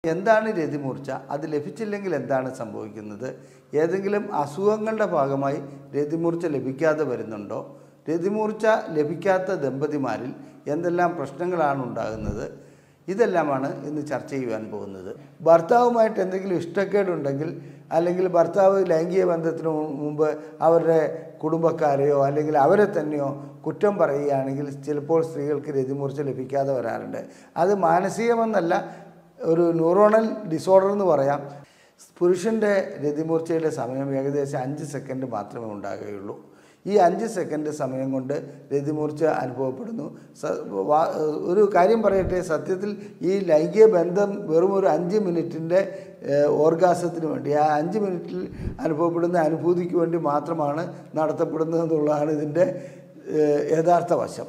എന്താണ് രതിമൂർച്ച അത് ലഭിച്ചില്ലെങ്കിൽ എന്താണ് സംഭവിക്കുന്നത് ഏതെങ്കിലും അസുഖങ്ങളുടെ ഭാഗമായി രതിമൂർച്ച ലഭിക്കാതെ വരുന്നുണ്ടോ രതിമൂർച്ച ലഭിക്കാത്ത ദമ്പതിമാരിൽ എന്തെല്ലാം പ്രശ്നങ്ങളാണ് ഉണ്ടാകുന്നത് ഇതെല്ലാമാണ് ഇന്ന് ചർച്ച ചെയ്യുവാൻ പോകുന്നത് ഭർത്താവുമായിട്ട് എന്തെങ്കിലും ഇഷ്ടക്കേടുണ്ടെങ്കിൽ അല്ലെങ്കിൽ ഭർത്താവ് ലൈംഗിക ബന്ധത്തിന് മു- മുമ്പ് അവരുടെ കുടുംബക്കാരെയോ അല്ലെങ്കിൽ അവരെ തന്നെയോ കുറ്റം പറയുകയാണെങ്കിൽ ചിലപ്പോൾ സ്ത്രീകൾക്ക് രതിമൂർച്ച ലഭിക്കാതെ വരാറുണ്ട് അത് മാനസികമെന്നല്ല ഒരു ന്യൂറോണൽ ഡിസോർഡർ എന്ന് പറയാം പുരുഷൻ്റെ രതിമൂർച്ചയുടെ സമയം ഏകദേശം അഞ്ച് സെക്കൻഡ് മാത്രമേ ഉണ്ടാകുകയുള്ളൂ ഈ അഞ്ച് സെക്കൻഡ് സമയം കൊണ്ട് രതിമൂർച്ച അനുഭവപ്പെടുന്നു സ- വാ- ഒരു കാര്യം പറയട്ടെ സത്യത്തിൽ ഈ ലൈംഗിക ബന്ധം വെറും ഒരു അഞ്ച് മിനിറ്റിൻ്റെ ഓർഗാസത്തിന് വേണ്ടി ആ അഞ്ച് മിനിറ്റിൽ അനുഭവപ്പെടുന്ന അനുഭൂതിക്ക് വേണ്ടി മാത്രമാണ് നടത്തപ്പെടുന്നത് എന്നുള്ളതാണ് ഇതിൻ്റെ ഏഹ്, യഥാർത്ഥ വശം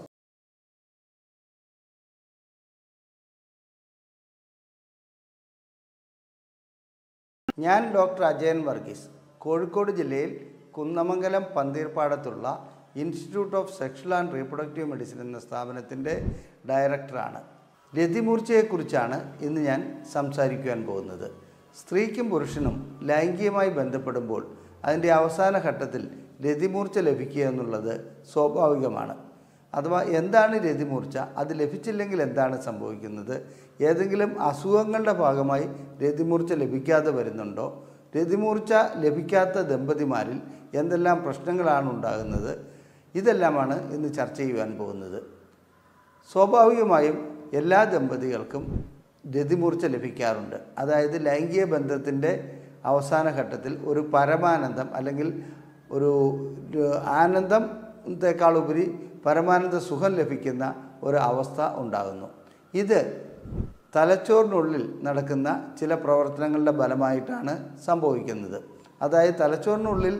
ഞാൻ ഡോക്ടർ അജയൻ വർഗീസ് കോഴിക്കോട് ജില്ലയിൽ കുന്നമംഗലം പന്തീർപ്പാടത്തുള്ള institute of sexual and reproductive medicine എന്ന സ്ഥാപനത്തിൻ്റെ ഡയറക്ടറാണ് രതിമൂർച്ചയെക്കുറിച്ചാണ് ഇന്ന് ഞാൻ സംസാരിക്കുവാൻ പോകുന്നത് സ്ത്രീക്കും പുരുഷനും ലൈംഗികമായി ബന്ധപ്പെടുമ്പോൾ അതിൻ്റെ അവസാന ഘട്ടത്തിൽ രതിമൂർച്ച ലഭിക്കുക എന്നുള്ളത് സ്വാഭാവികമാണ് അഥവാ എന്താണ് രതിമൂർച്ച അത് ലഭിച്ചില്ലെങ്കിൽ എന്താണ് സംഭവിക്കുന്നത് ഏതെങ്കിലും അസുഖങ്ങളുടെ ഭാഗമായി രതിമൂർച്ച ലഭിക്കാതെ വരുന്നുണ്ടോ രതിമൂർച്ച ലഭിക്കാത്ത ദമ്പതിമാരിൽ എന്തെല്ലാം പ്രശ്നങ്ങളാണ് ഉണ്ടാകുന്നത് ഇതെല്ലാമാണ് ഇന്ന് ചർച്ച ചെയ്യുവാൻ പോകുന്നത് സ്വാഭാവികമായും എല്ലാ ദമ്പതികൾക്കും രതിമൂർച്ച ലഭിക്കാറുണ്ട് അതായത് ലൈംഗിക ബന്ധത്തിൻ്റെ അവസാന ഘട്ടത്തിൽ ഒരു പരമാനന്ദം അല്ലെങ്കിൽ ഒരു ഒരു ആനന്ദത്തെക്കാളുപരി പരമാനന്ദ സുഖം ലഭിക്കുന്ന ഒരു അവസ്ഥ ഉണ്ടാകുന്നു ഇത് തലച്ചോറിനുള്ളിൽ നടക്കുന്ന ചില പ്രവർത്തനങ്ങളുടെ ഫലമായിട്ടാണ് സംഭവിക്കുന്നത് അതായത് തലച്ചോറിനുള്ളിൽ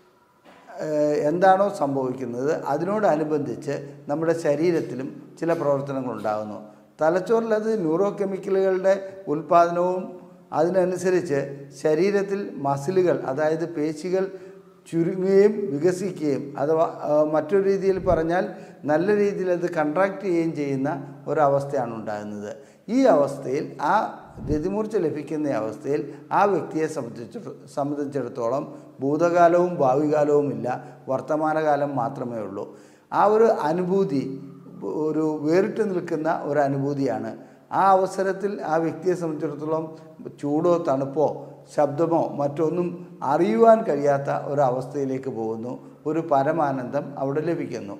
ഏഹ് എന്താണോ സംഭവിക്കുന്നത് അതിനോടനുബന്ധിച്ച് നമ്മുടെ ശരീരത്തിലും ചില പ്രവർത്തനങ്ങൾ ഉണ്ടാകുന്നു തലച്ചോറിൽ അത് ന്യൂറോ കെമിക്കലുകളുടെ ഉൽപ്പാദനവും അതിനനുസരിച്ച് ശരീരത്തിൽ മസിലുകൾ അതായത് പേശികൾ ചുരുങ്ങുകയും വികസിക്കുകയും അഥവാ ആ, മറ്റൊരു രീതിയിൽ പറഞ്ഞാൽ നല്ല രീതിയിൽ അത് കൺട്രാക്ട് ചെയ്യുകയും ചെയ്യുന്ന ഒരവസ്ഥയാണ് ഉണ്ടാകുന്നത് ഈ അവസ്ഥയിൽ ആ രതിമൂർച്ച ലഭിക്കുന്ന അവസ്ഥയിൽ ആ വ്യക്തിയെ സംബന്ധിച്ച് സംബന്ധിച്ചിടത്തോളം ഭൂതകാലവും ഭാവികാലവും ഇല്ല വർത്തമാനകാലം മാത്രമേ ഉള്ളൂ ആ ഒരു അനുഭൂതി ഒരു വേറിട്ട് നിൽക്കുന്ന ഒരു അനുഭൂതിയാണ് ആ അവസരത്തിൽ ആ വ്യക്തിയെ സംബന്ധിച്ചിടത്തോളം ചൂടോ തണുപ്പോ ശബ്ദമോ മറ്റൊന്നും അറിയുവാൻ കഴിയാത്ത ഒരവസ്ഥയിലേക്ക് പോകുന്നു ഒരു പരമാനന്ദം അവിടെ ലഭിക്കുന്നു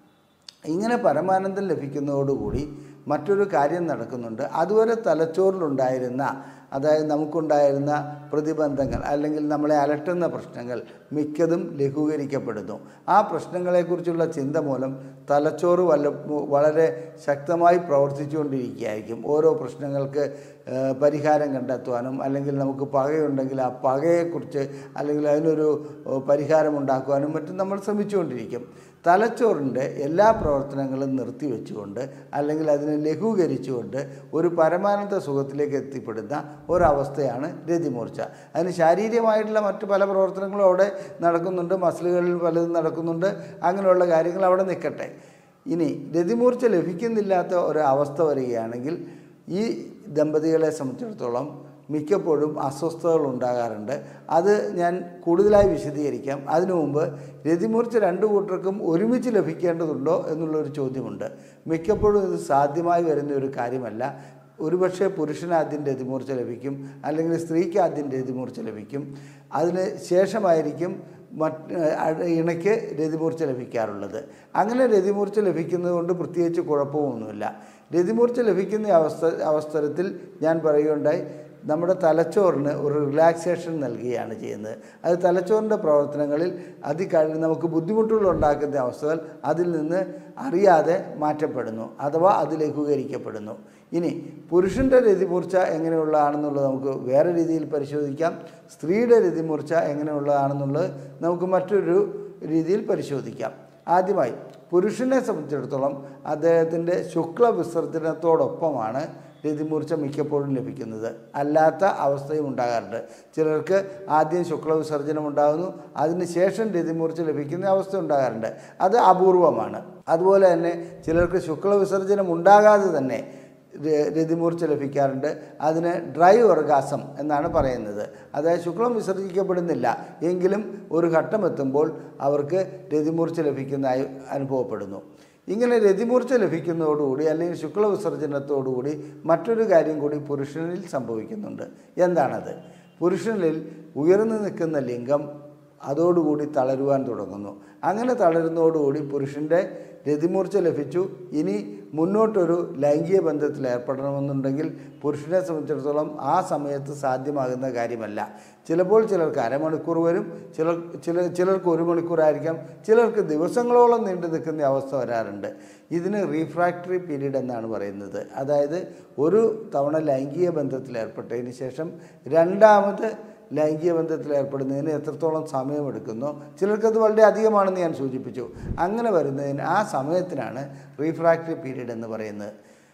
ഇങ്ങനെ പരമാനന്ദം ലഭിക്കുന്നതോടുകൂടി മറ്റൊരു കാര്യം നടക്കുന്നുണ്ട് അതുവരെ തലച്ചോറിലുണ്ടായിരുന്ന അതായത് നമുക്കുണ്ടായിരുന്ന പ്രതിബന്ധങ്ങൾ അല്ലെങ്കിൽ നമ്മളെ അലട്ടുന്ന പ്രശ്നങ്ങൾ മിക്കതും ലഘൂകരിക്കപ്പെടുന്നു ആ പ്രശ്നങ്ങളെക്കുറിച്ചുള്ള ചിന്ത മൂലം തലച്ചോറ് വല്ല വളരെ ശക്തമായി പ്രവർത്തിച്ചുകൊണ്ടിരിക്കുകയായിരിക്കും ഓരോ പ്രശ്നങ്ങൾക്ക് ഏഹ്, പരിഹാരം കണ്ടെത്തുവാനും അല്ലെങ്കിൽ നമുക്ക് പകയുണ്ടെങ്കിൽ ആ പകയെക്കുറിച്ച് അല്ലെങ്കിൽ അതിനൊരു ഏഹ്, പരിഹാരം ഉണ്ടാക്കുവാനും മറ്റും നമ്മൾ ശ്രമിച്ചുകൊണ്ടിരിക്കും തലച്ചോറിൻ്റെ എല്ലാ പ്രവർത്തനങ്ങളും നിർത്തിവെച്ചുകൊണ്ട് അല്ലെങ്കിൽ അതിനെ ലഘൂകരിച്ചുകൊണ്ട് ഒരു പരമാനന്ദ സുഖത്തിലേക്ക് എത്തിപ്പെടുന്ന ഒരവസ്ഥയാണ് രതിമൂർച്ച അതിന് ശാരീരികമായിട്ടുള്ള മറ്റു പല പ്രവർത്തനങ്ങളും അവിടെ നടക്കുന്നുണ്ട് മസിലുകളിൽ പലതും നടക്കുന്നുണ്ട് അങ്ങനെയുള്ള കാര്യങ്ങൾ അവിടെ നിൽക്കട്ടെ ഇനി രതിമൂർച്ച ലഭിക്കുന്നില്ലാത്ത ഒരവസ്ഥ വരികയാണെങ്കിൽ ഈ ദമ്പതികളെ സംബന്ധിച്ചിടത്തോളം മിക്കപ്പോഴും അസ്വസ്ഥതകൾ ഉണ്ടാകാറുണ്ട് അത് ഞാൻ കൂടുതലായി വിശദീകരിക്കാം അതിനു മുമ്പ് രതിമൂർച്ച രണ്ടു കൂട്ടർക്കും ഒരുമിച്ച് ലഭിക്കേണ്ടതുണ്ടോ എന്നുള്ളൊരു ചോദ്യമുണ്ട് മിക്കപ്പോഴും ഇത് സാധ്യമായി വരുന്ന ഒരു കാര്യമല്ല ഒരുപക്ഷെ പുരുഷന് ആദ്യം രതിമൂർച്ച ലഭിക്കും അല്ലെങ്കിൽ സ്ത്രീക്ക് ആദ്യം രതിമൂർച്ച ലഭിക്കും അതിന് ശേഷമായിരിക്കും മറ്റ് അഹ് ഇണയ്ക്ക് രതിമൂർച്ച ലഭിക്കാറുള്ളത് അങ്ങനെ രതിമൂർച്ച ലഭിക്കുന്നത് കൊണ്ട് പ്രത്യേകിച്ച് കുഴപ്പമൊന്നുമില്ല രതിമൂർച്ച ലഭിക്കുന്ന അവസ്ഥ അവസരത്തിൽ ഞാൻ പറയുകയുണ്ടായി നമ്മുടെ തലച്ചോറിന് ഒരു റിലാക്സേഷൻ നൽകുകയാണ് ചെയ്യുന്നത് അത് തലച്ചോറിൻ്റെ പ്രവർത്തനങ്ങളിൽ അതികഴി നമുക്ക് ബുദ്ധിമുട്ടുകൾ ഉണ്ടാക്കുന്ന അവസ്ഥകൾ അതിൽ നിന്ന് അറിയാതെ മാറ്റപ്പെടുന്നു അഥവാ അത് ലഘൂകരിക്കപ്പെടുന്നു ഇനി പുരുഷൻ്റെ രതിമൂർച്ച എങ്ങനെയുള്ളതാണെന്നുള്ളത് നമുക്ക് വേറെ രീതിയിൽ പരിശോധിക്കാം സ്ത്രീയുടെ രതിമൂർച്ച എങ്ങനെയുള്ളതാണെന്നുള്ളത് നമുക്ക് മറ്റൊരു രീതിയിൽ പരിശോധിക്കാം ആദ്യമായി പുരുഷനെ സംബന്ധിച്ചിടത്തോളം അദ്ദേഹത്തിൻ്റെ ശുക്ല വിസർജനത്തോടൊപ്പമാണ് രതിമൂർച്ച മിക്കപ്പോഴും ലഭിക്കുന്നത് അല്ലാത്ത അവസ്ഥയും ഉണ്ടാകാറുണ്ട് ചിലർക്ക് ആദ്യം ശുക്ലവിസർജനം ഉണ്ടാകുന്നു അതിനുശേഷം രതിമൂർച്ച ലഭിക്കുന്ന അവസ്ഥ ഉണ്ടാകാറുണ്ട് അത് അപൂർവമാണ് അതുപോലെ തന്നെ ചിലർക്ക് ശുക്ലവിസർജനം ഉണ്ടാകാതെ തന്നെ ര- രതിമൂർച്ച ലഭിക്കാറുണ്ട് അതിന് ഡ്രൈ ഓർഗാസം എന്നാണ് പറയുന്നത് അതായത് ശുക്ലം വിസർജിക്കപ്പെടുന്നില്ല എങ്കിലും ഒരു ഘട്ടം എത്തുമ്പോൾ അവർക്ക് രതിമൂർച്ച ലഭിക്കുന്നതായി അനുഭവപ്പെടുന്നു ഇങ്ങനെ രതിമൂർച്ച ലഭിക്കുന്നതോടുകൂടി അല്ലെങ്കിൽ ശുക്ല വിസർജനത്തോടുകൂടി മറ്റൊരു കാര്യം കൂടി പുരുഷനിൽ സംഭവിക്കുന്നുണ്ട് എന്താണത് പുരുഷനിൽ ഉയർന്നു നിൽക്കുന്ന ലിംഗം അതോടുകൂടി തളരുവാൻ തുടങ്ങുന്നു അങ്ങനെ തളരുന്നതോടുകൂടി പുരുഷൻ്റെ രതിമൂർച്ച ലഭിച്ചു ഇനി മുന്നോട്ടൊരു ലൈംഗിക ബന്ധത്തിൽ ഏർപ്പെടണമെന്നുണ്ടെങ്കിൽ പുരുഷനെ സംബന്ധിച്ചിടത്തോളം ആ സമയത്ത് സാധ്യമാകുന്ന കാര്യമല്ല ചിലപ്പോൾ ചിലർക്ക് അരമണിക്കൂർ വരും ചിലർ ചില ചിലർക്ക് ഒരു മണിക്കൂറായിരിക്കാം ചിലർക്ക് ദിവസങ്ങളോളം നീണ്ടു നിൽക്കുന്ന അവസ്ഥ വരാറുണ്ട് ഇതിന് റീഫ്രാക്ടറി പീരീഡ് എന്നാണ് പറയുന്നത് അതായത് ഒരു തവണ ലൈംഗിക ബന്ധത്തിൽ ഏർപ്പെട്ടതിന് ശേഷം രണ്ടാമത് ലൈംഗിക ബന്ധത്തിൽ ഏർപ്പെടുന്നതിന് എത്രത്തോളം സമയമെടുക്കുന്നോ ചിലർക്കത് വളരെ അധികമാണെന്ന് ഞാൻ സൂചിപ്പിച്ചു അങ്ങനെ വരുന്നതിന് ആ സമയത്തിനാണ് റീഫ്രാക്ടറി പീരീഡ് എന്ന് പറയുന്നത്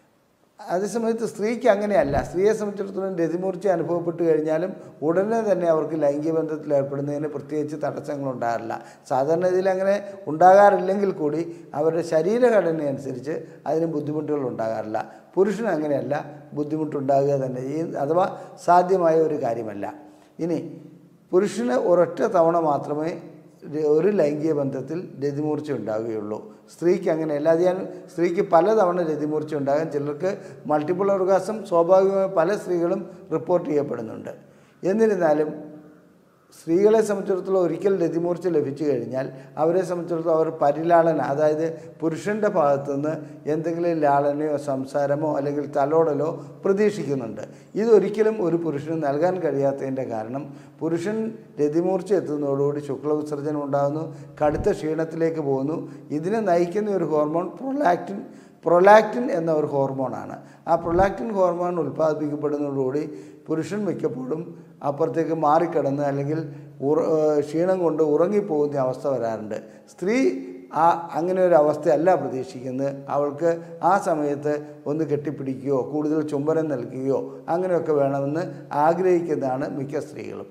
അതേസമയത്ത് സ്ത്രീക്ക് അങ്ങനെയല്ല സ്ത്രീയെ സംബന്ധിച്ചിടത്തോളം രതിമൂർച്ച അനുഭവപ്പെട്ട് കഴിഞ്ഞാലും ഉടനെ തന്നെ അവർക്ക് ലൈംഗിക ബന്ധത്തിൽ ഏർപ്പെടുന്നതിന് പ്രത്യേകിച്ച് തടസ്സങ്ങൾ ഉണ്ടാകാറില്ല സാധാരണ ഇതിൽ അങ്ങനെ ഉണ്ടാകാറില്ലെങ്കിൽ കൂടി അവരുടെ ശരീരഘടന അനുസരിച്ച് അതിന് ബുദ്ധിമുട്ടുകൾ ഉണ്ടാകാറില്ല പുരുഷന് അങ്ങനെയല്ല ബുദ്ധിമുട്ടുണ്ടാകുക തന്നെ ചെയ്യും അഥവാ സാധ്യമായ ഒരു കാര്യമല്ല ഇനി പുരുഷന് ഒരൊറ്റ തവണ മാത്രമേ ര- ഒരു ലൈംഗിക ബന്ധത്തിൽ രതിമൂർച്ച ഉണ്ടാവുകയുള്ളൂ സ്ത്രീക്ക് അങ്ങനെയല്ല അത് ഞാൻ സ്ത്രീക്ക് പലതവണ രതിമൂർച്ച ഉണ്ടാകാൻ ചിലർക്ക് മൾട്ടിപ്പിൾ ഓർഗാസം സ്വാഭാവികമായി പല സ്ത്രീകളും റിപ്പോർട്ട് ചെയ്യപ്പെടുന്നുണ്ട് എന്നിരുന്നാലും സ്ത്രീകളെ സംബന്ധിച്ചിടത്തോളം ഒരിക്കൽ രതിമൂർച്ച ലഭിച്ചു കഴിഞ്ഞാൽ അവരെ സംബന്ധിച്ചിടത്തോളം അവർ പരിലാളന അതായത് പുരുഷൻ്റെ ഭാഗത്തുനിന്ന് എന്തെങ്കിലും ലാളനയോ സംസാരമോ അല്ലെങ്കിൽ തലോടലോ പ്രതീക്ഷിക്കുന്നുണ്ട് ഇതൊരിക്കലും ഒരു പുരുഷന് നൽകാൻ കഴിയാത്തതിൻ്റെ കാരണം പുരുഷൻ രതിമൂർച്ച എത്തുന്നതോടുകൂടി ശുക്ലവിസർജനം ഉണ്ടാകുന്നു കടുത്ത ക്ഷീണത്തിലേക്ക് പോകുന്നു ഇതിനെ നയിക്കുന്ന ഒരു ഹോർമോൺ പ്രൊലാക്റ്റിൻ പ്രൊലാക്റ്റിൻ എന്ന ഒരു ഹോർമോണാണ് ആ പ്രൊലാക്റ്റിൻ ഹോർമോൺ ഉൽപ്പാദിപ്പിക്കപ്പെടുന്നതോടുകൂടി പുരുഷൻ മിക്കപ്പോഴും അപ്പുറത്തേക്ക് മാറിക്കിടന്ന് അല്ലെങ്കിൽ ഉറ ഏഹ് ക്ഷീണം കൊണ്ട് ഉറങ്ങിപ്പോകുന്ന അവസ്ഥ വരാറുണ്ട് സ്ത്രീ ആ അങ്ങനെ ഒരു അവസ്ഥയല്ല പ്രതീക്ഷിക്കുന്നത് അവൾക്ക് ആ സമയത്ത് ഒന്ന് കെട്ടിപ്പിടിക്കുകയോ കൂടുതൽ ചുംബനം നൽകുകയോ അങ്ങനെയൊക്കെ വേണമെന്ന് ആഗ്രഹിക്കുന്നതാണ് മിക്ക സ്ത്രീകളും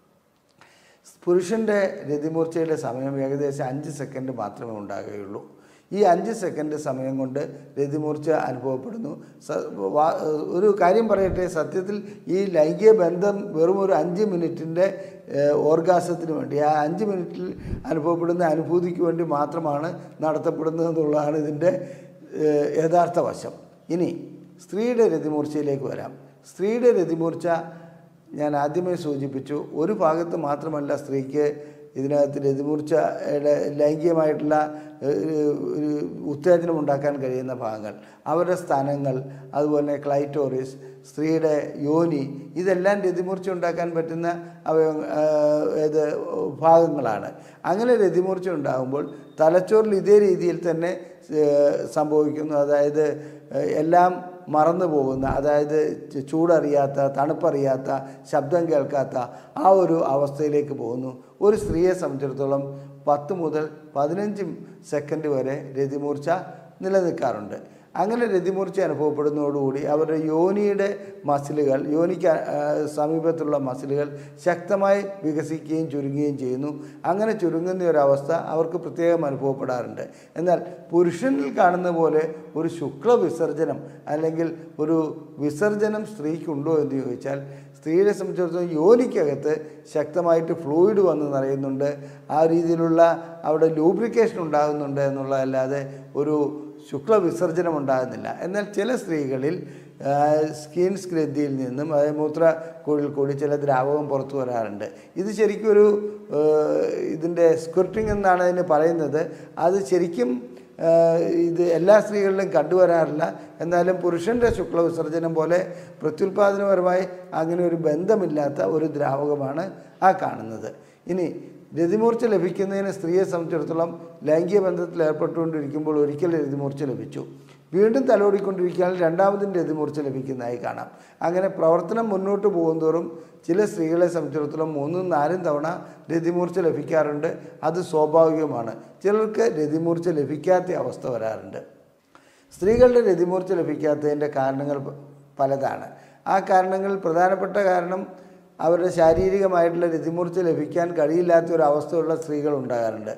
പുരുഷൻ്റെ രതിമൂർച്ചയുടെ സമയം ഏകദേശം അഞ്ച് സെക്കൻഡ് മാത്രമേ ഉണ്ടാകുകയുള്ളൂ ഈ അഞ്ച് സെക്കൻഡ് സമയം കൊണ്ട് രതിമൂർച്ച അനുഭവപ്പെടുന്നു സ- വാ- ഒരു കാര്യം പറയട്ടെ സത്യത്തിൽ ഈ ലൈംഗിക ബന്ധം വെറും ഒരു അഞ്ച് മിനിറ്റിൻ്റെ ഓർഗാസത്തിന് വേണ്ടി ആ അഞ്ച് മിനിറ്റിൽ അനുഭവപ്പെടുന്ന അനുഭൂതിക്ക് വേണ്ടി മാത്രമാണ് നടത്തപ്പെടുന്നത് എന്നുള്ളതാണ് ഇതിൻ്റെ ഏഹ്, യഥാർത്ഥ വശം ഇനി സ്ത്രീയുടെ രതിമൂർച്ചയിലേക്ക് വരാം സ്ത്രീയുടെ രതിമൂർച്ച ഞാൻ ആദ്യമേ സൂചിപ്പിച്ചു ഒരു ഭാഗത്ത് മാത്രമല്ല സ്ത്രീക്ക് ഇതിനകത്ത് രതിമൂർച്ചയുടെ ലൈംഗികമായിട്ടുള്ള ഏഹ്, ഒരു ഉത്തേജനം ഉണ്ടാക്കാൻ കഴിയുന്ന ഭാഗങ്ങൾ അവരുടെ സ്ഥലങ്ങൾ അതുപോലെ തന്നെ ക്ലൈറ്റോറിസ് സ്ത്രീയുടെ യോനി ഇതെല്ലാം രതിമൂർച്ച ഉണ്ടാക്കാൻ പറ്റുന്ന അവയ ഏഹ്, ഏത് ഭാഗങ്ങളാണ് അങ്ങനെ രതിമൂർച്ച ഉണ്ടാകുമ്പോൾ തലച്ചോറിൽ ഇതേ രീതിയിൽ തന്നെ ഏഹ്, സംഭവിക്കുന്നു അതായത് ഏഹ്, എല്ലാം മറന്നു പോകുന്ന അതായത് ചു- ചൂടറിയാത്ത തണുപ്പറിയാത്ത ശബ്ദം കേൾക്കാത്ത ആ ഒരു അവസ്ഥയിലേക്ക് പോകുന്നു ഒരു സ്ത്രീയെ സംബന്ധിച്ചിടത്തോളം പത്ത് മുതൽ പതിനഞ്ച് സെക്കൻഡ് വരെ രതിമൂർച്ച നിലനിൽക്കാറുണ്ട് അങ്ങനെ രതിമൂർച്ച അനുഭവപ്പെടുന്നതോടുകൂടി അവരുടെ യോനിയുടെ മസിലുകൾ യോനിക്ക് ആ, സമീപത്തുള്ള മസിലുകൾ ശക്തമായി വികസിക്കുകയും ചുരുങ്ങുകയും ചെയ്യുന്നു അങ്ങനെ ചുരുങ്ങുന്ന ഒരവസ്ഥ അവർക്ക് പ്രത്യേകം അനുഭവപ്പെടാറുണ്ട് എന്നാൽ പുരുഷനിൽ കാണുന്ന പോലെ ഒരു ശുക്ല വിസർജനം അല്ലെങ്കിൽ ഒരു വിസർജനം സ്ത്രീക്കുണ്ടോ എന്ന് ചോദിച്ചാൽ സ്ത്രീയെ സംബന്ധിച്ചിടത്തോളം യോനിക്കകത്ത് ശക്തമായിട്ട് ഫ്ലൂയിഡ് വന്ന് നിറയുന്നുണ്ട് ആ രീതിയിലുള്ള അവിടെ ലൂബ്രിക്കേഷൻ ഉണ്ടാകുന്നുണ്ട് എന്നുള്ളതല്ലാതെ ഒരു ശുക്ല വിസർജനം ഉണ്ടാകുന്നില്ല എന്നാൽ ചില സ്ത്രീകളിൽ ആ, സ്കിൻ ഗ്രന്ഥിയിൽ നിന്നും അതായത് മൂത്രക്കുഴിൽ കൂടി ചില ദ്രാവകം പുറത്തു വരാറുണ്ട് ഇത് ശരിക്കും ഒരു ആ, ഇതിൻ്റെ സ്ക്വിർട്ടിംഗ് എന്നാണ് അതിന് പറയുന്നത് അത് ശരിക്കും ആ, ഇത് എല്ലാ സ്ത്രീകളിലും കണ്ടുവരാറില്ല എന്നാലും പുരുഷൻ്റെ ശുക്ല വിസർജനം പോലെ പ്രത്യുൽപാദനപരമായി അങ്ങനെ ഒരു ബന്ധമില്ലാത്ത ഒരു ദ്രാവകമാണ് ആ കാണുന്നത് ഇനി രതിമൂർച്ച ലഭിക്കുന്നതിന് സ്ത്രീയെ സംബന്ധിച്ചിടത്തോളം ലൈംഗിക ബന്ധത്തിൽ ഏർപ്പെട്ടുകൊണ്ടിരിക്കുമ്പോൾ ഒരിക്കൽ രതിമൂർച്ച ലഭിച്ചു വീണ്ടും തലോടിക്കൊണ്ടിരിക്കാൻ രണ്ടാമതും രതിമൂർച്ച ലഭിക്കുന്നതായി കാണാം അങ്ങനെ പ്രവർത്തനം മുന്നോട്ട് പോകുന്തോറും ചില സ്ത്രീകളെ സംബന്ധിച്ചിടത്തോളം മൂന്നും നാലും തവണ രതിമൂർച്ച ലഭിക്കാറുണ്ട് അത് സ്വാഭാവികമാണ് ചിലർക്ക് രതിമൂർച്ച ലഭിക്കാത്ത അവസ്ഥ വരാറുണ്ട് സ്ത്രീകളുടെ രതിമൂർച്ച ലഭിക്കാത്തതിൻ്റെ കാരണങ്ങൾ പ- പലതാണ് ആ കാരണങ്ങളിൽ പ്രധാനപ്പെട്ട കാരണം അവരുടെ ശാരീരികമായിട്ടുള്ള രതിമൂർച്ച ലഭിക്കാൻ കഴിയില്ലാത്ത ഒരു അവസ്ഥയുള്ള സ്ത്രീകൾ ഉണ്ടാകാറുണ്ട്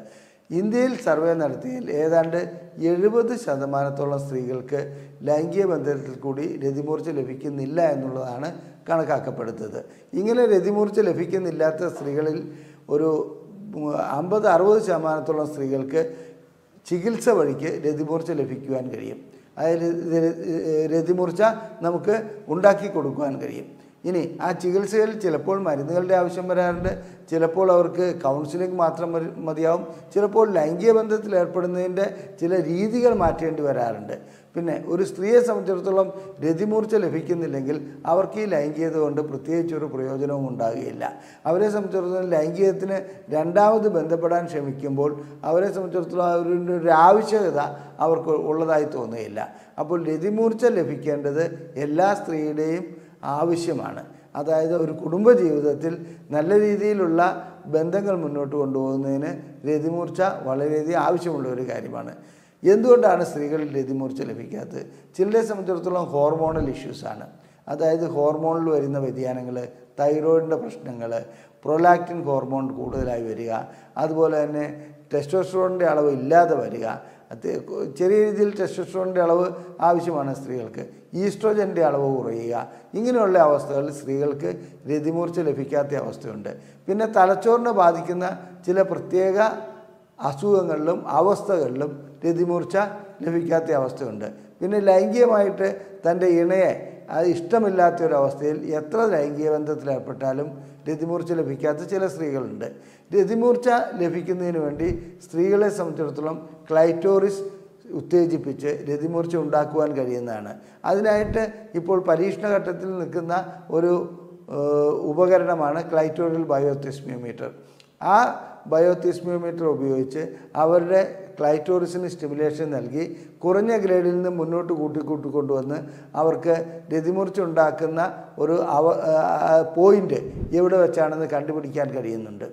ഇന്ത്യയിൽ സർവേ നടത്തിയതിൽ ഏതാണ്ട് എഴുപത് ശതമാനത്തോളം സ്ത്രീകൾക്ക് ലൈംഗിക ബന്ധത്തിൽ കൂടി രതിമൂർച്ച ലഭിക്കുന്നില്ല എന്നുള്ളതാണ് കണക്കാക്കപ്പെടുന്നത് ഇങ്ങനെ രതിമൂർച്ച ലഭിക്കുന്നില്ലാത്ത സ്ത്രീകളിൽ ഒരു അമ്പത് അറുപത് ശതമാനത്തോളം സ്ത്രീകൾക്ക് ചികിത്സ വഴിക്ക് രതിമൂർച്ച ലഭിക്കുവാൻ കഴിയും അതായത് ര- രതിമൂർച്ച നമുക്ക് ഉണ്ടാക്കി കൊടുക്കുവാൻ കഴിയും ഇനി ആ ചികിത്സയിൽ ചിലപ്പോൾ മരുന്നുകളുടെ ആവശ്യം വരാറുണ്ട് ചിലപ്പോൾ അവർക്ക് കൗൺസിലിംഗ് മാത്രം മതി- മതിയാവും ചിലപ്പോൾ ലൈംഗിക ബന്ധത്തിൽ ഏർപ്പെടുന്നതിൻ്റെ ചില രീതികൾ മാറ്റേണ്ടി വരാറുണ്ട് പിന്നെ ഒരു സ്ത്രീയെ സംബന്ധിച്ചിടത്തോളം രതിമൂർച്ച ലഭിക്കുന്നില്ലെങ്കിൽ അവർക്ക് ഈ ലൈംഗികത കൊണ്ട് പ്രത്യേകിച്ചൊരു പ്രയോജനവും ഉണ്ടാകുകയില്ല അവരെ സംബന്ധിച്ചിടത്തോളം ലൈംഗികത്തിന് രണ്ടാമത് ബന്ധപ്പെടാൻ ശ്രമിക്കുമ്പോൾ അവരെ സംബന്ധിച്ചിടത്തോളം അവരുടെ ഒരു ആവശ്യകത അവർക്ക് ഉള്ളതായി തോന്നുകയില്ല അപ്പോൾ രതിമൂർച്ച ലഭിക്കേണ്ടത് എല്ലാ സ്ത്രീയുടെയും ആവശ്യമാണ് അതായത് ഒരു കുടുംബജീവിതത്തിൽ നല്ല രീതിയിലുള്ള ബന്ധങ്ങൾ മുന്നോട്ട് കൊണ്ടുപോകുന്നതിന് രതിമൂർച്ച വളരെയധികം ആവശ്യമുള്ള ഒരു കാര്യമാണ് എന്തുകൊണ്ടാണ് സ്ത്രീകളിൽ രതിമൂർച്ച ലഭിക്കാത്തത് ചിലരെ സംബന്ധിച്ചിടത്തോളം ഹോർമോണൽ ഇഷ്യൂസാണ് അതായത് ഹോർമോണിൽ വരുന്ന വ്യതിയാനങ്ങൾ തൈറോയിഡിൻ്റെ പ്രശ്നങ്ങൾ പ്രൊലാക്റ്റിൻ ഹോർമോൺ കൂടുതലായി വരിക അതുപോലെ തന്നെ ടെസ്റ്റോസ്ട്രോണിൻ്റെ അളവ് ഇല്ലാതെ വരിക അത് ചെറിയ രീതിയിൽ ടെസ്റ്റോസ്ട്രോണിൻ്റെ അളവ് ആവശ്യമാണ് സ്ത്രീകൾക്ക് ഈസ്ട്രോജൻ്റെ അളവ് കുറയുക ഇങ്ങനെയുള്ള അവസ്ഥകളിൽ സ്ത്രീകൾക്ക് രതിമൂർച്ച ലഭിക്കാത്ത അവസ്ഥയുണ്ട് പിന്നെ തലച്ചോറിനെ ബാധിക്കുന്ന ചില പ്രത്യേക അസുഖങ്ങളിലും അവസ്ഥകളിലും രതിമൂർച്ച ലഭിക്കാത്ത അവസ്ഥയുണ്ട് പിന്നെ ലൈംഗികമായിട്ട് തൻ്റെ ഇണയെ അത് ഇഷ്ടമില്ലാത്ത ഒരു അവസ്ഥയിൽ എത്ര ലൈംഗിക ബന്ധത്തിൽ ഏർപ്പെട്ടാലും രതിമൂർച്ച ലഭിക്കാത്ത ചില സ്ത്രീകളുണ്ട് രതിമൂർച്ച ലഭിക്കുന്നതിന് വേണ്ടി സ്ത്രീകളെ സംബന്ധിച്ചിടത്തോളം ക്ലൈറ്റോറിസ് ഉത്തേജിപ്പിച്ച് രതിമൂർച്ച ഉണ്ടാക്കുവാൻ കഴിയുന്നതാണ് അതിനായിട്ട് ഇപ്പോൾ പരീക്ഷണഘട്ടത്തിൽ നിൽക്കുന്ന ഒരു ഏഹ്, ഉപകരണമാണ് ക്ലൈറ്റോറിയൽ ബയോതെസ്മിയോമീറ്റർ ആ ബയോതെസ്മിയോമീറ്റർ ഉപയോഗിച്ച് അവരുടെ ക്ലൈറ്റോറിസിന് സ്റ്റിമുലേഷൻ നൽകി കുറഞ്ഞ ഗ്രേഡിൽ നിന്ന് മുന്നോട്ട് കൂട്ടി കൂട്ടി കൊണ്ടുവന്ന് അവർക്ക് രതിമൂർച്ച ഉണ്ടാക്കുന്ന ഒരു അവ പോയിൻ്റ് എവിടെ വെച്ചാണെന്ന് കണ്ടുപിടിക്കാൻ കഴിയുന്നുണ്ട്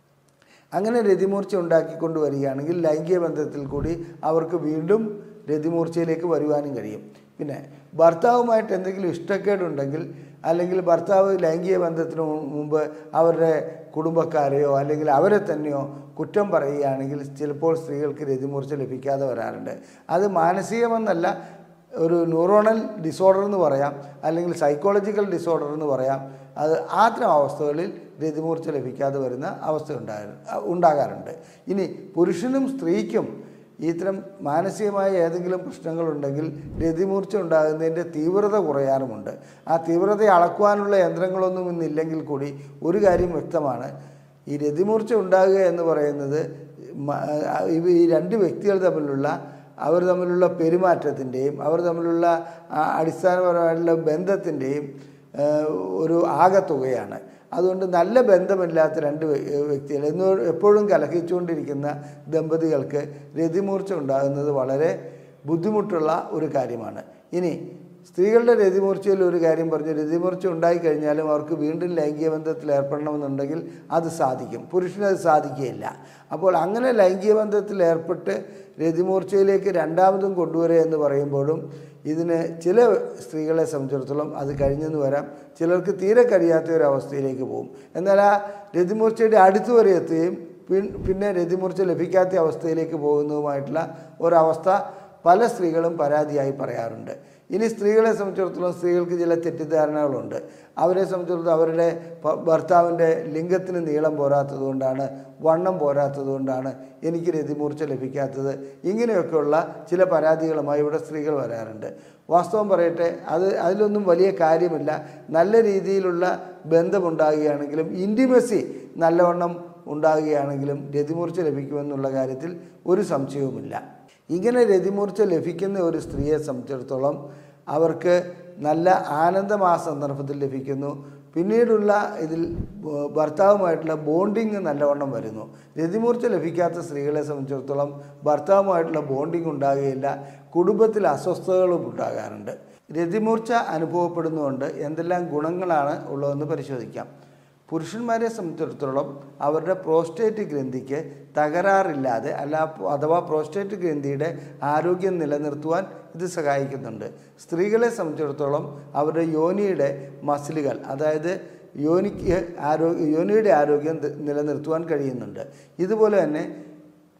അങ്ങനെ രതിമൂർച്ച ഉണ്ടാക്കിക്കൊണ്ട് വരികയാണെങ്കിൽ ലൈംഗിക ബന്ധത്തിൽ കൂടി അവർക്ക് വീണ്ടും രതിമൂർച്ചയിലേക്ക് വരുവാനും കഴിയും പിന്നെ ഭർത്താവുമായിട്ട് എന്തെങ്കിലും ഇഷ്ടക്കേടുണ്ടെങ്കിൽ അല്ലെങ്കിൽ ഭർത്താവ് ലൈംഗിക ബന്ധത്തിന് മു- മുമ്പ് അവരുടെ കുടുംബക്കാരെയോ അല്ലെങ്കിൽ അവരെ തന്നെയോ കുറ്റം പറയുകയാണെങ്കിൽ ചിലപ്പോൾ സ്ത്രീകൾക്ക് രതിമൂർച്ച ലഭിക്കാതെ വരാറുണ്ട് അത് മാനസികമെന്നല്ല ഒരു ന്യൂറോണൽ ഡിസോർഡർ എന്ന് പറയാം അല്ലെങ്കിൽ സൈക്കോളജിക്കൽ ഡിസോർഡർ എന്ന് പറയാം അത് അത്തരം അവസ്ഥകളിൽ രതിമൂർച്ച ലഭിക്കാതെ വരുന്ന അവസ്ഥ ഉണ്ടാകാ ഉണ്ടാകാറുണ്ട് ഇനി പുരുഷനും സ്ത്രീക്കും ഇത്തരം മാനസികമായ ഏതെങ്കിലും പ്രശ്നങ്ങളുണ്ടെങ്കിൽ രതിമൂർച്ച ഉണ്ടാകുന്നതിൻ്റെ തീവ്രത കുറയാറുമുണ്ട് ആ തീവ്രത അളക്കുവാനുള്ള യന്ത്രങ്ങളൊന്നും ഇന്നില്ലെങ്കിൽ കൂടി ഒരു കാര്യം വ്യക്തമാണ് ഈ രതിമൂർച്ച ഉണ്ടാകുക എന്ന് പറയുന്നത് മ- ഇവ ഈ രണ്ട് വ്യക്തികൾ തമ്മിലുള്ള അവർ തമ്മിലുള്ള പെരുമാറ്റത്തിൻ്റെയും അവർ തമ്മിലുള്ള ആ അടിസ്ഥാനപരമായിട്ടുള്ള ബന്ധത്തിൻ്റെയും ഏഹ്, ഒരു ആകത്തുകയാണ് അതുകൊണ്ട് നല്ല ബന്ധമില്ലാത്ത രണ്ട് വ്യ- വ്യക്തികൾ എന്ന് എപ്പോഴും കലഹിച്ചുകൊണ്ടിരിക്കുന്ന ദമ്പതികൾക്ക് രതിമൂർച്ച ഉണ്ടാകുന്നത് വളരെ ബുദ്ധിമുട്ടുള്ള ഒരു കാര്യമാണ് ഇനി സ്ത്രീകളുടെ രതിമൂർച്ചയിൽ ഒരു കാര്യം പറഞ്ഞു രതിമൂർച്ച ഉണ്ടായിക്കഴിഞ്ഞാലും അവർക്ക് വീണ്ടും ലൈംഗിക ബന്ധത്തിൽ ഏർപ്പെടണമെന്നുണ്ടെങ്കിൽ അത് സാധിക്കും പുരുഷന് അത് സാധിക്കുകയില്ല അപ്പോൾ അങ്ങനെ ലൈംഗിക ബന്ധത്തിൽ ഏർപ്പെട്ട് രതിമൂർച്ചയിലേക്ക് രണ്ടാമതും കൊണ്ടുവരിക എന്ന് പറയുമ്പോഴും ഇതിന് ചില സ്ത്രീകളെ സംബന്ധിച്ചിടത്തോളം അത് കഴിഞ്ഞെന്ന് വരാം ചിലർക്ക് തീരെ കഴിയാത്ത ഒരു അവസ്ഥയിലേക്ക് പോകും എന്നാൽ ആ രതിമൂർച്ചയുടെ അടുത്ത് വരെ എത്തുകയും പിൻ- പിന്നെ രതിമൂർച്ച ലഭിക്കാത്ത അവസ്ഥയിലേക്ക് പോകുന്നതുമായിട്ടുള്ള ഒരവസ്ഥ പല സ്ത്രീകളും പരാതിയായി പറയാറുണ്ട് ഇനി സ്ത്രീകളെ സംബന്ധിച്ചിടത്തോളം സ്ത്രീകൾക്ക് ചില തെറ്റിദ്ധാരണകളുണ്ട് അവരെ സംബന്ധിച്ചിടത്തോളം അവരുടെ ഭ- ഭർത്താവിൻ്റെ ലിംഗത്തിന് നീളം പോരാത്തത് കൊണ്ടാണ് വണ്ണം പോരാത്തത് കൊണ്ടാണ് എനിക്ക് രതിമൂർച്ച ലഭിക്കാത്തത് ഇങ്ങനെയൊക്കെയുള്ള ചില പരാതികളുമായി ഇവിടെ സ്ത്രീകൾ വരാറുണ്ട് വാസ്തവം പറയട്ടെ അത് അതിലൊന്നും വലിയ കാര്യമില്ല നല്ല രീതിയിലുള്ള ബന്ധമുണ്ടാകുകയാണെങ്കിലും ഇൻറ്റിമസി നല്ലവണ്ണം ഉണ്ടാകുകയാണെങ്കിലും രതിമൂർച്ച ലഭിക്കുമെന്നുള്ള കാര്യത്തിൽ ഒരു സംശയവുമില്ല ഇങ്ങനെ രതിമൂർച്ച ലഭിക്കുന്ന ഒരു സ്ത്രീയെ സംബന്ധിച്ചിടത്തോളം അവർക്ക് നല്ല ആനന്ദം ആ സന്ദർഭത്തിൽ ലഭിക്കുന്നു പിന്നീടുള്ള ഇതിൽ ബ- ഭർത്താവുമായിട്ടുള്ള ബോണ്ടിങ് നല്ലവണ്ണം വരുന്നു രതിമൂർച്ച ലഭിക്കാത്ത സ്ത്രീകളെ സംബന്ധിച്ചിടത്തോളം ഭർത്താവുമായിട്ടുള്ള ബോണ്ടിങ് ഉണ്ടാകുകയില്ല കുടുംബത്തിൽ അസ്വസ്ഥതകളും ഉണ്ടാകാറുണ്ട് രതിമൂർച്ച അനുഭവപ്പെടുന്നതുകൊണ്ട് എന്തെല്ലാം ഗുണങ്ങളാണ് ഉള്ളതെന്ന് പരിശോധിക്കാം പുരുഷന്മാരെ സംബന്ധിച്ചിടത്തോളം അവരുടെ പ്രോസ്റ്റേറ്റ് ഗ്രന്ഥിക്ക് തകരാറില്ലാതെ അല്ല അഥവാ പ്രോസ്റ്റേറ്റ് ഗ്രന്ഥിയുടെ ആരോഗ്യം നിലനിർത്തുവാൻ ഇത് സഹായിക്കുന്നുണ്ട് സ്ത്രീകളെ സംബന്ധിച്ചിടത്തോളം അവരുടെ യോനിയുടെ മസിലുകൾ അതായത് യോനിക്ക് ആരോഗ്യ യോനിയുടെ ആരോഗ്യം ത- നിലനിർത്തുവാൻ കഴിയുന്നുണ്ട് ഇതുപോലെ തന്നെ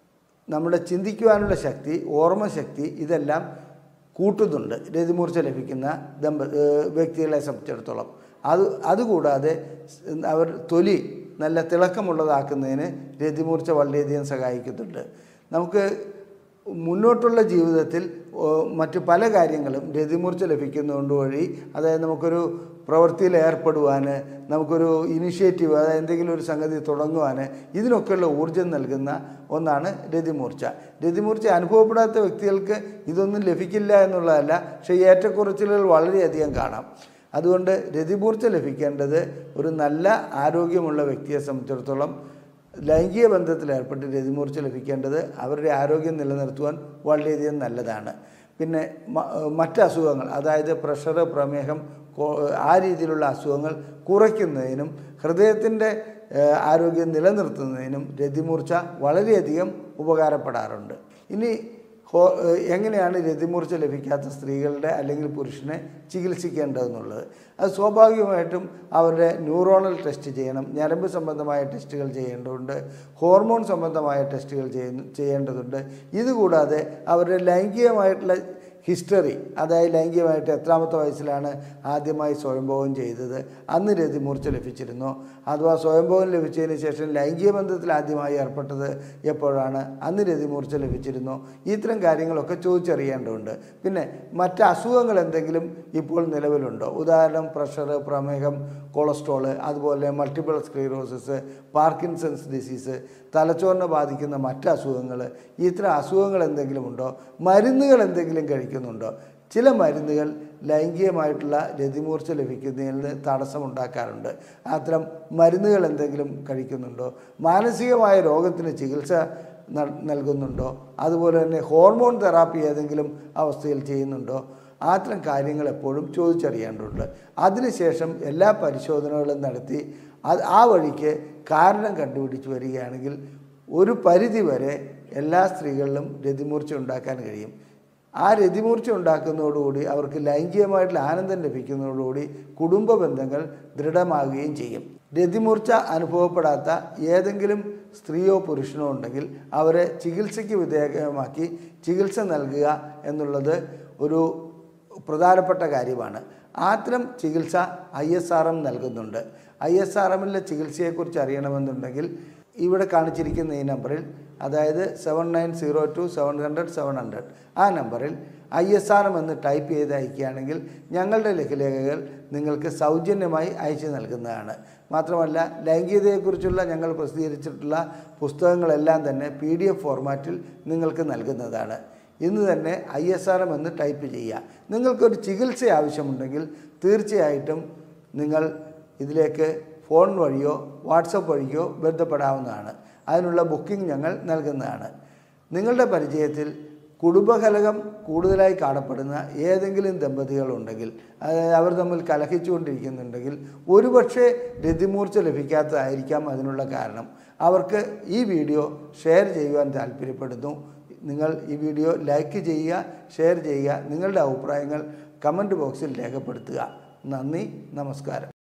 നമ്മുടെ ചിന്തിക്കുവാനുള്ള ശക്തി ഓർമ്മശക്തി ഇതെല്ലാം കൂട്ടുന്നുണ്ട് രതിമൂർച്ച ലഭിക്കുന്ന ദമ്പ ഏഹ് വ്യക്തികളെ സംബന്ധിച്ചിടത്തോളം അത് അതുകൂടാതെ സ് അവർ തൊലി നല്ല തിളക്കമുള്ളതാക്കുന്നതിന് രതിമൂർച്ച വളരെയധികം സഹായിക്കുന്നുണ്ട് നമുക്ക് മുന്നോട്ടുള്ള ജീവിതത്തിൽ ഓ, മറ്റു പല കാര്യങ്ങളും രതിമൂർച്ച ലഭിക്കുന്നതുകൊണ്ട് വഴി അതായത് നമുക്കൊരു പ്രവൃത്തിയിൽ ഏർപ്പെടുവാൻ നമുക്കൊരു ഇനിഷ്യേറ്റീവ് അതായത് എന്തെങ്കിലും ഒരു സംഗതി തുടങ്ങുവാൻ ഇതിനൊക്കെയുള്ള ഊർജ്ജം നൽകുന്ന ഒന്നാണ് രതിമൂർച്ച രതിമൂർച്ച അനുഭവപ്പെടാത്ത വ്യക്തികൾക്ക് ഇതൊന്നും ലഭിക്കില്ല എന്നുള്ളതല്ല പക്ഷേ ഏറ്റക്കുറച്ചിലുകൾ വളരെയധികം കാണാം അതുകൊണ്ട് രതിമൂർച്ച ലഭിക്കേണ്ടത് ഒരു നല്ല ആരോഗ്യമുള്ള വ്യക്തിയെ സംബന്ധിച്ചിടത്തോളം ലൈംഗിക ബന്ധത്തിൽ ഏർപ്പെട്ട് രതിമൂർച്ച ലഭിക്കേണ്ടത് അവരുടെ ആരോഗ്യം നിലനിർത്തുവാൻ വളരെയധികം നല്ലതാണ് പിന്നെ മ- മറ്റ് അസുഖങ്ങൾ അതായത് പ്രഷർ പ്രമേഹം കോ- ആ രീതിയിലുള്ള അസുഖങ്ങൾ കുറയ്ക്കുന്നതിനും ഹൃദയത്തിൻ്റെ ഏഹ്, ആരോഗ്യം നിലനിർത്തുന്നതിനും രതിമൂർച്ച വളരെയധികം ഉപകാരപ്പെടാറുണ്ട് ഇനി ഹോ ഏഹ്, എങ്ങനെയാണ് രതിമൂർച്ച ലഭിക്കാത്ത സ്ത്രീകളുടെ അല്ലെങ്കിൽ പുരുഷനെ ചികിത്സിക്കേണ്ടതെന്നുള്ളത് അത് സ്വാഭാവികമായിട്ടും അവരുടെ ന്യൂറോണൽ ടെസ്റ്റ് ചെയ്യണം ഞരമ്പ് സംബന്ധമായ ടെസ്റ്റുകൾ ചെയ്യേണ്ടതുണ്ട് ഹോർമോൺ സംബന്ധമായ ടെസ്റ്റുകൾ ചെയ്യുന്ന ചെയ്യേണ്ടതുണ്ട് ഇതുകൂടാതെ അവരുടെ ലൈംഗികമായിട്ടുള്ള ഹിസ്റ്ററി അതായത് ലൈംഗികമായിട്ട് എത്രാമത്തെ വയസ്സിലാണ് ആദ്യമായി സ്വയംഭോഗം ചെയ്തത് അന്ന് രതിമൂർച്ച ലഭിച്ചിരുന്നോ അഥവാ സ്വയംഭോഗം ലഭിച്ചതിന് ശേഷം ലൈംഗിക ബന്ധത്തിൽ ആദ്യമായി ഏർപ്പെട്ടത് എപ്പോഴാണ് അന്ന് രതിമൂർച്ച ലഭിച്ചിരുന്നോ ഇത്തരം കാര്യങ്ങളൊക്കെ ചോദിച്ചറിയേണ്ടതുണ്ട് പിന്നെ മറ്റ് അസുഖങ്ങൾ എന്തെങ്കിലും ഇപ്പോൾ നിലവിലുണ്ടോ ഉദാഹരണം പ്രഷർ പ്രമേഹം കൊളസ്ട്രോള് അതുപോലെ മൾട്ടിപ്പിൾ സ്ക്ലീറോസിസ് പാർക്കിൻസൺസ് ഡിസീസ് തലച്ചോറിനെ ബാധിക്കുന്ന മറ്റ് അസുഖങ്ങൾ ഇത്തരം അസുഖങ്ങൾ എന്തെങ്കിലും ഉണ്ടോ മരുന്നുകൾ എന്തെങ്കിലും കഴിക്കുന്നുണ്ടോ ചില മരുന്നുകൾ ലൈംഗികമായിട്ടുള്ള രതിമൂർച്ച ലഭിക്കുന്നതിന് തടസ്സമുണ്ടാക്കാറുണ്ട് അത്തരം മരുന്നുകൾ എന്തെങ്കിലും കഴിക്കുന്നുണ്ടോ മാനസികമായ രോഗത്തിന് ചികിത്സ നൽ- നൽകുന്നുണ്ടോ അതുപോലെ തന്നെ ഹോർമോൺ തെറാപ്പി ഏതെങ്കിലും അവസ്ഥയിൽ ചെയ്യുന്നുണ്ടോ അത്തരം കാര്യങ്ങൾ എപ്പോഴും ചോദിച്ചറിയേണ്ടതുണ്ട് അതിനുശേഷം എല്ലാ പരിശോധനകളും നടത്തി അത് ആ വഴിക്ക് കാരണം കണ്ടുപിടിച്ച് വരികയാണെങ്കിൽ ഒരു പരിധി വരെ എല്ലാ സ്ത്രീകളിലും രതിമൂർച്ച ഉണ്ടാക്കാൻ കഴിയും ആ രതിമൂർച്ച ഉണ്ടാക്കുന്നതോടുകൂടി അവർക്ക് ലൈംഗികമായിട്ടുള്ള ആനന്ദം ലഭിക്കുന്നതോടുകൂടി കുടുംബ ബന്ധങ്ങൾ ദൃഢമാകുകയും ചെയ്യും രതിമൂർച്ച അനുഭവപ്പെടാത്ത ഏതെങ്കിലും സ്ത്രീയോ പുരുഷനോ ഉണ്ടെങ്കിൽ അവരെ ചികിത്സയ്ക്ക് വിധേയമാക്കി ചികിത്സ നൽകുക എന്നുള്ളത് ഒരു പ്രധാനപ്പെട്ട കാര്യമാണ് അത്തരം ചികിത്സ ഐ എസ് ആർ എം നൽകുന്നുണ്ട് ഐ എസ് ആർ എമ്മിലെ ചികിത്സയെക്കുറിച്ച് അറിയണമെന്നുണ്ടെങ്കിൽ ഇവിടെ കാണിച്ചിരിക്കുന്ന ഈ നമ്പറിൽ അതായത് seven nine zero two seven hundred seven hundred ആ നമ്പറിൽ ഐ എസ് ആർ എം എന്ന് ടൈപ്പ് ചെയ്ത് അയക്കുകയാണെങ്കിൽ ഞങ്ങളുടെ ലഘുലേഖകൾ നിങ്ങൾക്ക് സൗജന്യമായി അയച്ചു നൽകുന്നതാണ് മാത്രമല്ല ലൈംഗികതയെക്കുറിച്ചുള്ള ഞങ്ങൾ പ്രസിദ്ധീകരിച്ചിട്ടുള്ള പുസ്തകങ്ങളെല്ലാം തന്നെ പി ഡി എഫ് ഫോർമാറ്റിൽ നിങ്ങൾക്ക് നൽകുന്നതാണ് ഇന്ന് തന്നെ ഐ എസ് ആർ എം എന്ന് ടൈപ്പ് ചെയ്യുക നിങ്ങൾക്കൊരു ചികിത്സ ആവശ്യമുണ്ടെങ്കിൽ തീർച്ചയായിട്ടും നിങ്ങൾ ഇതിലേക്ക് ഫോൺ വഴിയോ വാട്സപ്പ് വഴിയോ ബന്ധപ്പെടാവുന്നതാണ് അതിനുള്ള ബുക്കിംഗ് ഞങ്ങൾ നൽകുന്നതാണ് നിങ്ങളുടെ പരിചയത്തിൽ കുടുംബകലകം കൂടുതലായി കാണപ്പെടുന്ന ഏതെങ്കിലും ദമ്പതികളുണ്ടെങ്കിൽ അതായത് അവർ തമ്മിൽ കലഹിച്ചുകൊണ്ടിരിക്കുന്നുണ്ടെങ്കിൽ ഒരുപക്ഷെ രതിമൂർച്ച ലഭിക്കാത്തതായിരിക്കാം അതിനുള്ള കാരണം അവർക്ക് ഈ വീഡിയോ ഷെയർ ചെയ്യുവാൻ താല്പര്യപ്പെടുന്നു നിങ്ങൾ ഈ വീഡിയോ ലൈക്ക് ചെയ്യുക ഷെയർ ചെയ്യുക നിങ്ങളുടെ അഭിപ്രായങ്ങൾ കമൻറ്റ് ബോക്സിൽ രേഖപ്പെടുത്തുക നന്ദി നമസ്കാരം